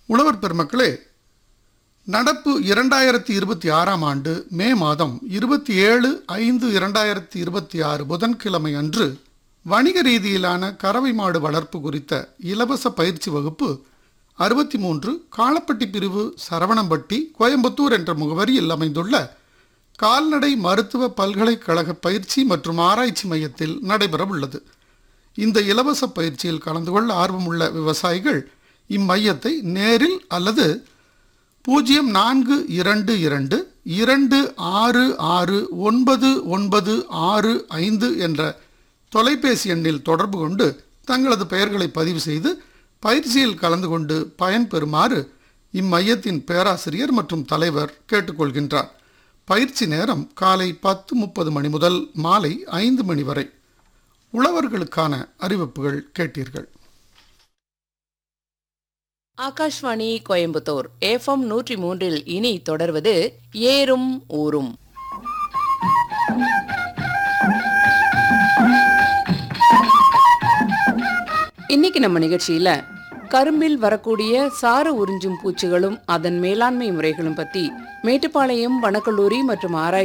உழவர் பெருமக்களே நடப்பு இரண்டாயிரத்தி இருபத்தி ஆறாம் ஆண்டு மே மாதம் இருபத்தி ஏழு ஐந்து இரண்டாயிரத்தி இருபத்தி ஆறு புதன்கிழமை அன்று வணிக ரீதியிலான கறவை மாடு வளர்ப்பு குறித்த இலவச பயிற்சி வகுப்பு அறுபத்தி மூன்று காலப்பட்டி பிரிவு சரவணம்பட்டி கோயம்புத்தூர் என்ற முகவரியில் அமைந்துள்ள கால்நடை மருத்துவ பல்கலைக்கழக பயிற்சி மற்றும் ஆராய்ச்சி மையத்தில் நடைபெற உள்ளது இந்த இலவச பயிற்சியில் கலந்து கொள்ள ஆர்வமுள்ள விவசாயிகள் இம்மையத்தை நேரில் அல்லது பூஜ்ஜியம் நான்கு இரண்டு இரண்டு இரண்டு ஆறு ஆறு ஒன்பது ஒன்பது ஆறு ஐந்து என்ற தொலைபேசி எண்ணில் தொடர்பு கொண்டு தங்களது பெயர்களை பதிவு செய்து பயிற்சியில் கலந்து கொண்டு பயன்பெறுமாறு இம்மையத்தின் பேராசிரியர் மற்றும் தலைவர் கேட்டுக்கொள்கின்றார் பயிற்சி நேரம் காலை பத்து முப்பது மணி முதல் மாலை ஐந்து மணி வரை உழவர்களுக்கான அறிவிப்புகள் கேட்டீர்கள் ஆகாஷ்வாணி கோயம்புத்தூர் எஃப்எம் நூற்றி மூன்றில் இனி தொடர்வது ஏறும் ஊரும் இன்னைக்கு நம்ம நிகழ்ச்சியில கரும்பில் வரக்கூடிய சாறு உறிஞ்சும் பூச்சிகளும் அதன் மேலாண்மை முறைகளும் பத்தி மேட்டுப்பாளையம் வனக்கல்லூரி மற்றும் ஆராய்ச்சி